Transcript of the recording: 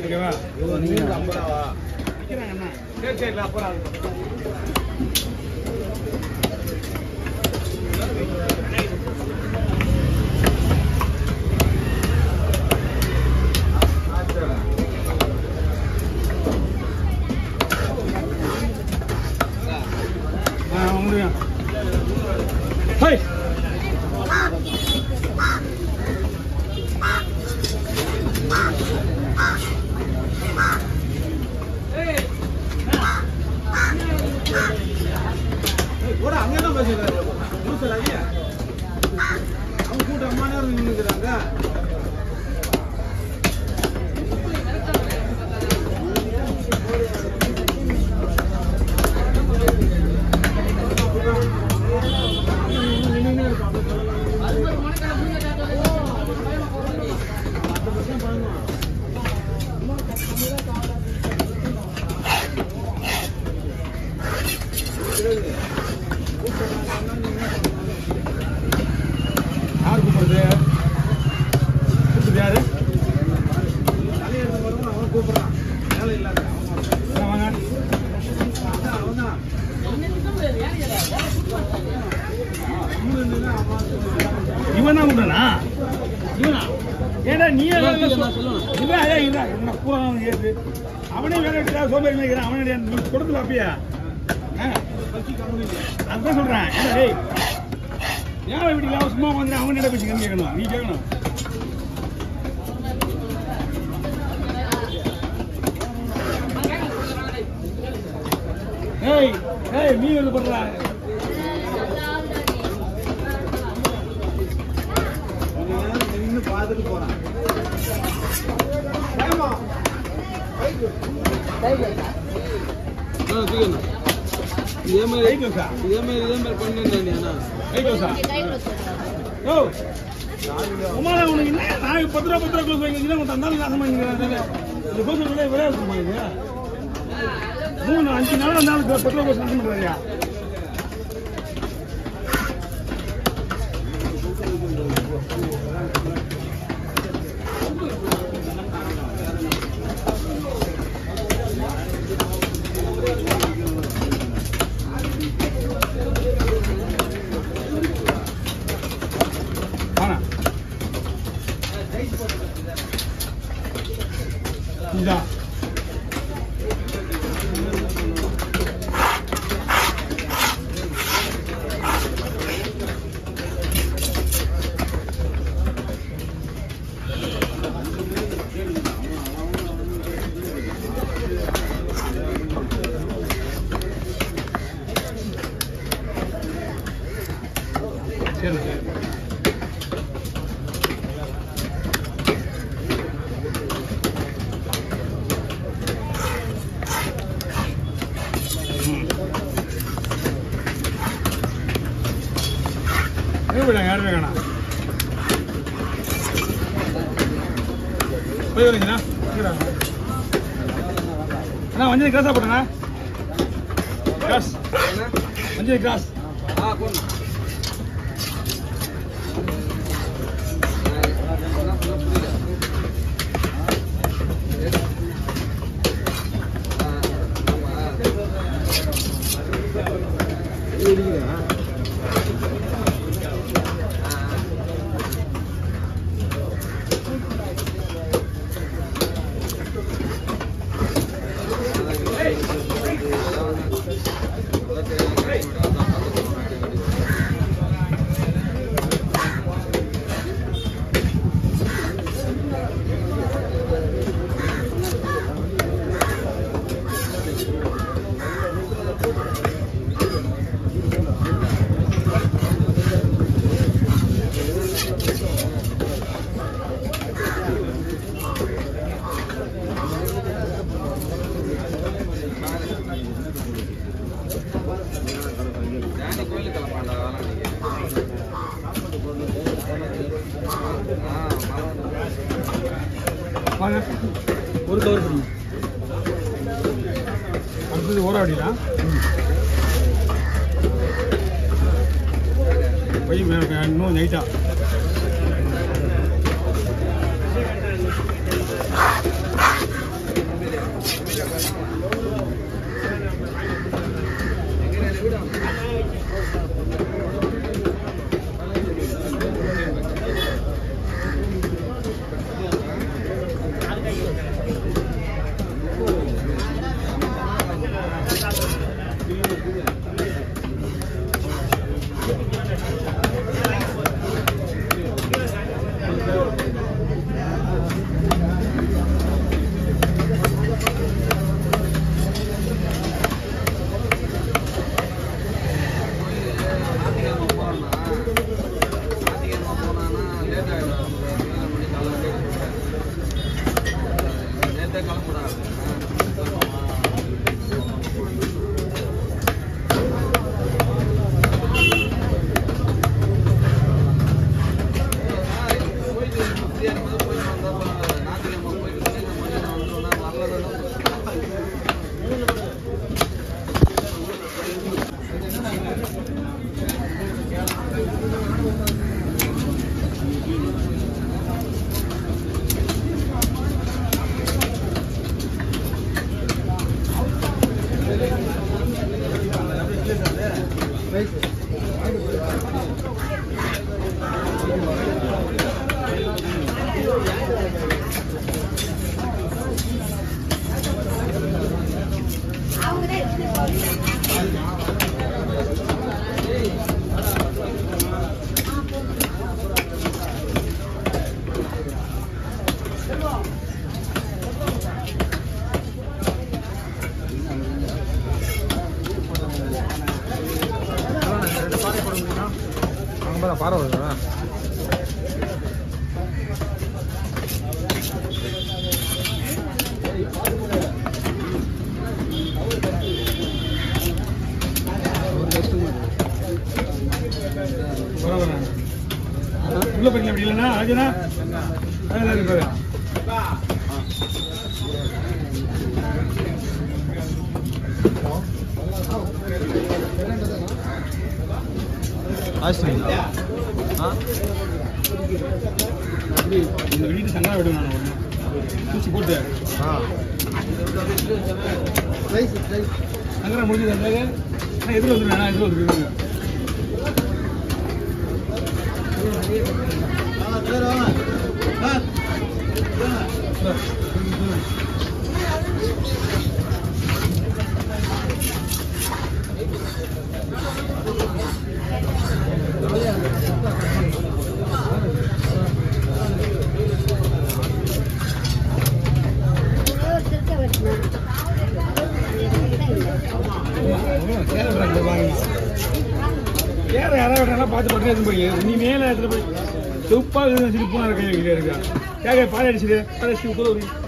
ஓகேவா நீங்க ஐம்பது ரூபாவா விற்கிறாங்க அண்ணா சரி சரி அப்புறம் அது ஆ முடியும் ஹை கூட அங்கே தான் பேசுகிறாரு முடிச்சலாங்க அவங்க கூட அம்மா நேரம் நின்றுக்கிறாங்க யார் கூப்பிடுறது கூப்பிடுறது யாரு தலையெடுத்து வருவான் அவன் கூப்பிடுறான் வேலை இல்லாத அவன் வாங்க அதான் அவன் தான் இவன் தான் கூப்பிடுறா இவனா ஏடா நீ இல்ல அதே இல்ல என்ன பூரா ஏது அவனே வேலை எடுத்தா சோம்பேறி நினைக்கிறான் அவனே நீ கொடுத்து பாப்பியா அதான் சொல்றேன் ஏடா டேய் ஏன் இப்படி இல்லாம சும்மா வந்து அவன் என்ன பேசிக்கன்னு கேட்கணும் நீ கேட்கணும் ஏய் ஏய் நீ வந்து பண்றா நின்று பார்த்துட்டு போறான் இதே மாதிரி கை தோசா இதே மாதிரி இதே மாதிரி பண்ணிருந்தேன் அண்ணா கை தோசா ஓ உமாரா உனக்கு என்ன நான் பத்து ரூபா பத்து ரூபா க்ளோஸ் வாங்கி உனக்கு தந்தாலும் நாசம் பண்ணிக்கிறேன் இந்த கோசம் விலை விளையாட இருக்குமா இது மூணு அஞ்சு நாள் வந்தாலும் பத்து ரூபா கோசம் நாசம் பண்ணுறியா வாண்ணா. இந்தா சரி சரி எங்க போயிட்டாங்க யாருமே வேணாம் போய் வரீங்கண்ணா எங்கடா? அண்ணா வஞ்சதி கிராஸா போட்டேண்ணா கிராஸ் வஞ்சதி கிராஸ் ஆ போன டேனி கோயிலுக்கு கிளம்பாண்டா வாங்க ஒரு கவர் கொடுங்க அடுத்தது ஓர அடியா போய் மே- இன்னும் நைட்டா தான் பாறை வருதா பரவாயில்ல உள்ள போய்க்கலாம் அப்படி இல்லைன்னா ராஜனா அதான் இருப்பாரு ஆஸ்திரேலியா ஆ அப்படி இந்த வீட்டு சங்கரா விடுவேன் நான் ஒன்று பூச்சி போட்டு ஆ சங்கரா முடிஞ்சது இருந்தாங்க நான் எதிர் வந்துடுவேன் நான் எதிர் வந்துடுவேன் வேற யாராவது வேணாலும் பார்த்து பட்டு எடுத்து போய் நீ மேல இடத்துல போய் செப்பாக சிரிப்பு இருக்கா கேட்க பால் அடிச்சுது பால் அடிச்சு உட்கார